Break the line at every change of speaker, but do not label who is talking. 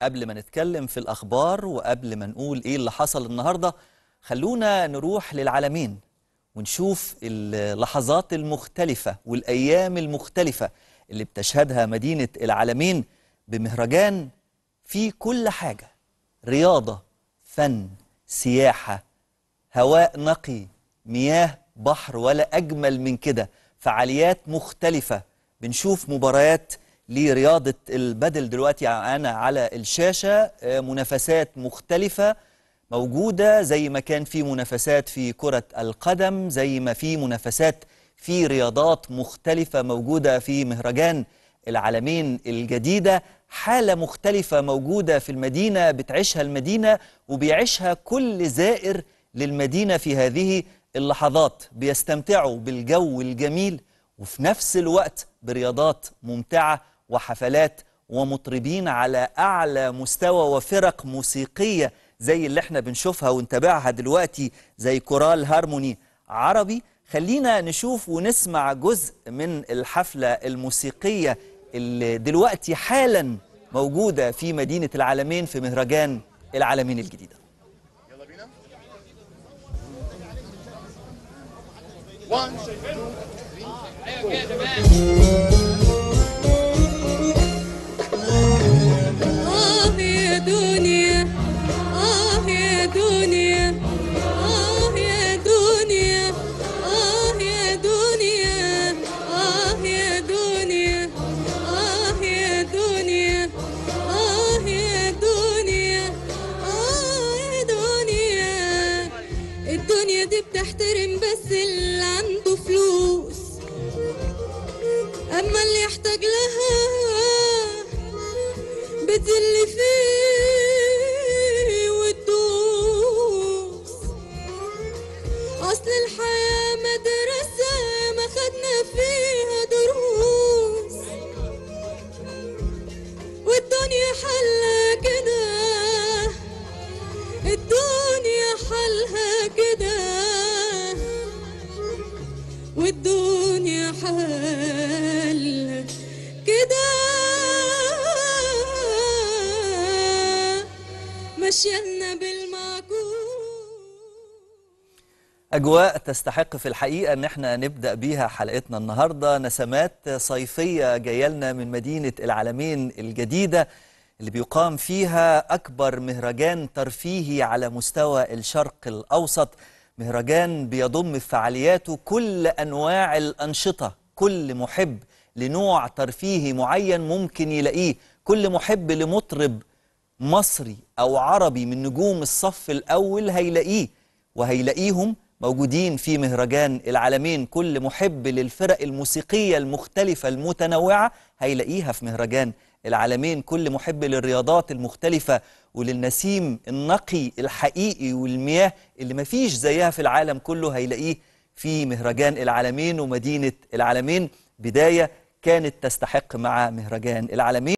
قبل ما نتكلم في الأخبار وقبل ما نقول إيه اللي حصل النهاردة خلونا نروح للعالمين ونشوف اللحظات المختلفة والأيام المختلفة اللي بتشهدها مدينة العالمين بمهرجان فيه كل حاجة رياضة فن سياحة هواء نقي مياه بحر ولا أجمل من كده فعاليات مختلفة بنشوف مباريات لرياضة البدل دلوقتي أنا على الشاشة منافسات مختلفة موجودة زي ما كان في منافسات في كرة القدم زي ما في منافسات في رياضات مختلفة موجودة في مهرجان العالمين الجديدة حالة مختلفة موجودة في المدينة بتعيشها المدينة وبيعيشها كل زائر للمدينة في هذه اللحظات بيستمتعوا بالجو الجميل وفي نفس الوقت برياضات ممتعة وحفلات ومطربين على أعلى مستوى وفرق موسيقية زي اللي احنا بنشوفها ونتابعها دلوقتي زي كورال هارموني عربي خلينا نشوف ونسمع جزء من الحفلة الموسيقية اللي دلوقتي حالا موجودة في مدينة العالمين في مهرجان العالمين الجديدة
يلا بينا One,
آه يا دنيا آه يا دنيا آه يا دنيا آه يا دنيا آه يا دنيا آه يا دنيا آه يا دنيا آه يا دنيا الدنيا دي بتحترم بس اللي عنده فلوس أما اللي يحتاج لها بتذل فيه وتدوس أصل الحياة مدرسة ما خدنا فيها دروس والدنيا حلها كده الدنيا حلها كده والدنيا حلها كده مشينا بالمعقول
أجواء تستحق في الحقيقة أن احنا نبدأ بيها حلقتنا النهاردة نسمات صيفية جاية لنا من مدينة العالمين الجديدة اللي بيقام فيها أكبر مهرجان ترفيهي على مستوى الشرق الأوسط مهرجان بيضم في فعالياته كل أنواع الأنشطة كل محب لنوع ترفيهي معين ممكن يلاقيه كل محب لمطرب مصري أو عربي من نجوم الصف الأول هيلاقيه وهيلاقيهم موجودين في مهرجان العالمين كل محب للفرق الموسيقية المختلفة المتنوعة هيلاقيها في مهرجان العالمين كل محب للرياضات المختلفة وللنسيم النقي الحقيقي والمياه اللي مفيش زيها في العالم كله هيلاقيه في مهرجان العالمين ومدينة العالمين بداية كانت تستحق مع مهرجان العالمين